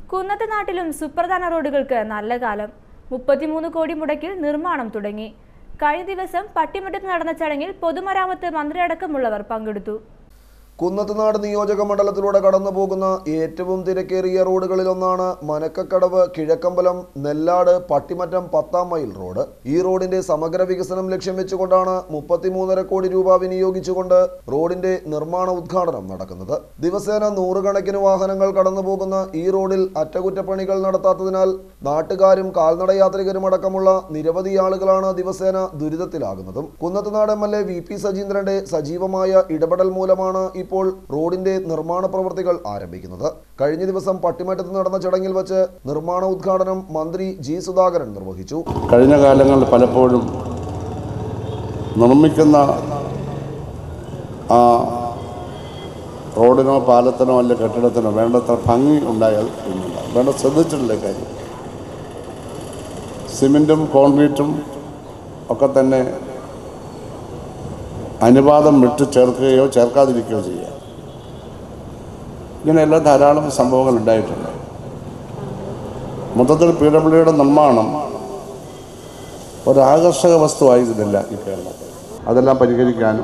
കുന്നത്തെ നാട്ടിലും സുപ്രധാന റോഡുകൾക്ക് നല്ല കാലം മുപ്പത്തിമൂന്ന് കോടി മുടക്കിൽ നിർമ്മാണം തുടങ്ങി കഴിഞ്ഞ ദിവസം പട്ടിമറ്റത്ത് നടന്ന ചടങ്ങിൽ പൊതുമരാമത്ത് മന്ത്രിയടക്കമുള്ളവർ പങ്കെടുത്തു കുന്നത്തുനാട് നിയോജക മണ്ഡലത്തിലൂടെ കടന്നു പോകുന്ന ഏറ്റവും തിരക്കേറിയ റോഡുകളിലൊന്നാണ് മനക്കക്കടവ് കിഴക്കമ്പലം നെല്ലാട് പട്ടിമറ്റം പത്താം മൈൽ റോഡ് ഈ റോഡിന്റെ സമഗ്ര വികസനം ലക്ഷ്യം വെച്ചുകൊണ്ടാണ് മുപ്പത്തിമൂന്നര കോടി രൂപ വിനിയോഗിച്ചുകൊണ്ട് റോഡിന്റെ നിർമ്മാണ ഉദ്ഘാടനം നടക്കുന്നത് ദിവസേന നൂറുകണക്കിന് വാഹനങ്ങൾ കടന്നു പോകുന്ന ഈ റോഡിൽ അറ്റകുറ്റപ്പണികൾ നടത്താത്തതിനാൽ നാട്ടുകാരും കാൽനടയാത്രികരും അടക്കമുള്ള നിരവധി ആളുകളാണ് ദിവസേന ദുരിതത്തിലാകുന്നതും Kunnathunad M L A V P സജീന്ദ്രന്റെ സജീവമായ ഇടപെടൽ മൂലമാണ് ഇപ്പോൾ റോഡിന്റെ നിർമ്മാണ പ്രവൃത്തികൾ ആരംഭിക്കുന്നത് കഴിഞ്ഞ ദിവസം പട്ടിമറ്റത്ത് നടന്ന ചടങ്ങിൽ വച്ച് നിർമ്മാണ ഉദ്ഘാടനം മന്ത്രി ജി സുധാകരൻ നിർവഹിച്ചു കഴിഞ്ഞ കാലങ്ങളിൽ പലപ്പോഴും നിർമ്മിക്കുന്ന ആ റോഡിനോ പാലത്തിനോ അല്ലെ കെട്ടിടത്തിനോ വേണ്ടത്ര ഭംഗി ഉണ്ടായാൽ ഇല്ല വേണ്ട ശ്രദ്ധിച്ചിട്ടില്ല കാര്യം സിമെൻറ്റും കോൺക്രീറ്റും ഒക്കെ തന്നെ അനുപാതം വിട്ട് ചേർക്കുകയോ ചേർക്കാതിരിക്കുകയോ ചെയ്യുക ഇങ്ങനെയെല്ലാം ധാരാളം സംഭവങ്ങൾ ഉണ്ടായിട്ടുണ്ട് മൊത്തത്തിൽ പി ഡബ്ല്യുയുടെ നിർമ്മാണം ഒരാകർഷക വസ്തുവായിരുന്നില്ല ഈ കേരളത്തിൽ അതെല്ലാം പരിഹരിക്കാനും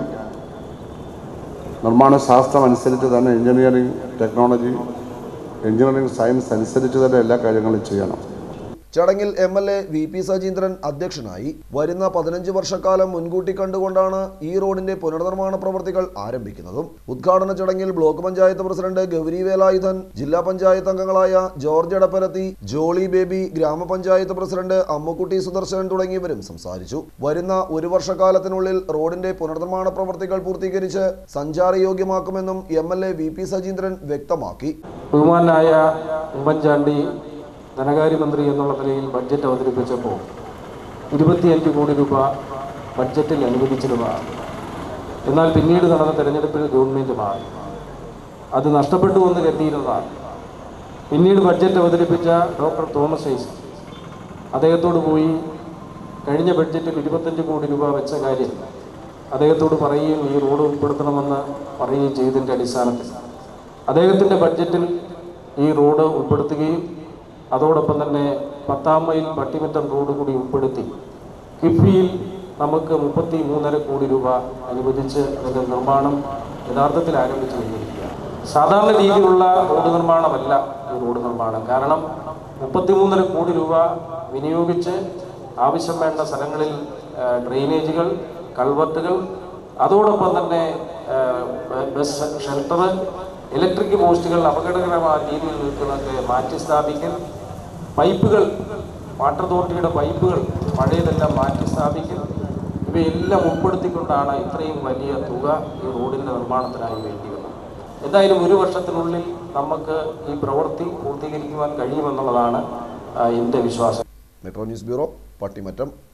നിർമ്മാണ ശാസ്ത്രം അനുസരിച്ച് തന്നെ എഞ്ചിനീയറിംഗ് ടെക്നോളജി എഞ്ചിനീയറിംഗ് സയൻസ് അനുസരിച്ച് തന്നെ എല്ലാ കാര്യങ്ങളും ചെയ്യണം ചടങ്ങിൽ M L A V P Sajeendran അധ്യക്ഷനായി വരുന്ന പതിനഞ്ച് വർഷക്കാലം മുൻകൂട്ടി കണ്ടുകൊണ്ടാണ് ഈ റോഡിന്റെ പുനർനിർമ്മാണ പ്രവൃത്തികൾ ആരംഭിക്കുന്നതും ഉദ്ഘാടന ചടങ്ങിൽ ബ്ലോക്ക് പഞ്ചായത്ത് പ്രസിഡന്റ് ഗൗരി വേലായുധൻ ജില്ലാ പഞ്ചായത്ത് അംഗങ്ങളായ ജോർജ് എടപ്പരത്തി ജോളി ബേബി ഗ്രാമപഞ്ചായത്ത് പ്രസിഡന്റ് അമ്മുക്കുട്ടി സുദർശനൻ തുടങ്ങിയവരും സംസാരിച്ചു വരുന്ന ഒരു വർഷക്കാലത്തിനുള്ളിൽ റോഡിന്റെ പുനർനിർമ്മാണ പ്രവൃത്തികൾ പൂർത്തീകരിച്ച് സഞ്ചാരയോഗ്യമാക്കുമെന്നും M L A V P Sajeendran വ്യക്തമാക്കി ബഹുമാനായ ഉമ്മൻചാണ്ടി ധനകാര്യമന്ത്രി എന്നുള്ള നിലയിൽ ബഡ്ജറ്റ് അവതരിപ്പിച്ചപ്പോൾ ഇരുപത്തിയഞ്ച് കോടി രൂപ ബഡ്ജറ്റിൽ അനുവദിച്ചിരുന്നതാണ് എന്നാൽ പിന്നീട് നടന്ന തെരഞ്ഞെടുപ്പിൽ ഗവൺമെൻറ് മാറി അത് നഷ്ടപ്പെട്ടു എന്ന് കരുതിയിരുന്നതാണ് പിന്നീട് ബഡ്ജറ്റ് അവതരിപ്പിച്ച ഡോക്ടർ തോമസ് ഐസക് അദ്ദേഹത്തോട് പോയി കഴിഞ്ഞ ബഡ്ജറ്റിൽ ഇരുപത്തഞ്ച് കോടി രൂപ വെച്ച കാര്യം അദ്ദേഹത്തോട് പറയുകയും ഈ റോഡ് ഉൾപ്പെടുത്തണമെന്ന് പറയുകയും ചെയ്തതിൻ്റെ അടിസ്ഥാനത്തിൽ അദ്ദേഹത്തിൻ്റെ ബഡ്ജറ്റിൽ ഈ റോഡ് ഉൾപ്പെടുത്തുകയും അതോടൊപ്പം തന്നെ പത്താം മൈൽ പട്ടിമറ്റം റോഡ് കൂടി ഉൾപ്പെടുത്തി കിഫ്ബിയിൽ നമുക്ക് മുപ്പത്തി മൂന്നര കോടി രൂപ അനുവദിച്ച് അതിൻ്റെ നിർമ്മാണം യഥാർത്ഥത്തിൽ ആരംഭിച്ചു കഴിഞ്ഞിരിക്കുകയാണ് സാധാരണ രീതിയിലുള്ള റോഡ് നിർമ്മാണമല്ല ഈ റോഡ് നിർമ്മാണം കാരണം മുപ്പത്തിമൂന്നര കോടി രൂപ വിനിയോഗിച്ച് ആവശ്യം വേണ്ട സ്ഥലങ്ങളിൽ ആ, ഡ്രെയിനേജുകൾ കൾവർട്ടുകൾ അതോടൊപ്പം തന്നെ ആ, ബസ് ഷെൽട്ടർ ഇലക്ട്രിക് പോസ്റ്റുകൾ അപകടകരമായ രീതിയിൽ നിൽക്കുന്നതൊക്കെ മാറ്റി സ്ഥാപിക്കൽ പൈപ്പുകൾ വാട്ടർ അതോറിറ്റിയുടെ പൈപ്പുകൾ പഴയതെല്ലാം മാറ്റി സ്ഥാപിക്കൽ ഇവയെല്ലാം ഉൾപ്പെടുത്തിക്കൊണ്ടാണ് ഇത്രയും വലിയ തുക ഈ റോഡിൻ്റെ നിർമ്മാണത്തിനായി വേണ്ടി വന്നത് എന്തായാലും ഒരു വർഷത്തിനുള്ളിൽ നമുക്ക് ഈ പ്രവൃത്തി പൂർത്തീകരിക്കുവാൻ കഴിയുമെന്നുള്ളതാണ് ആ, എൻ്റെ വിശ്വാസം മെട്രോ ന്യൂസ് ബ്യൂറോ പട്ടിമറ്റം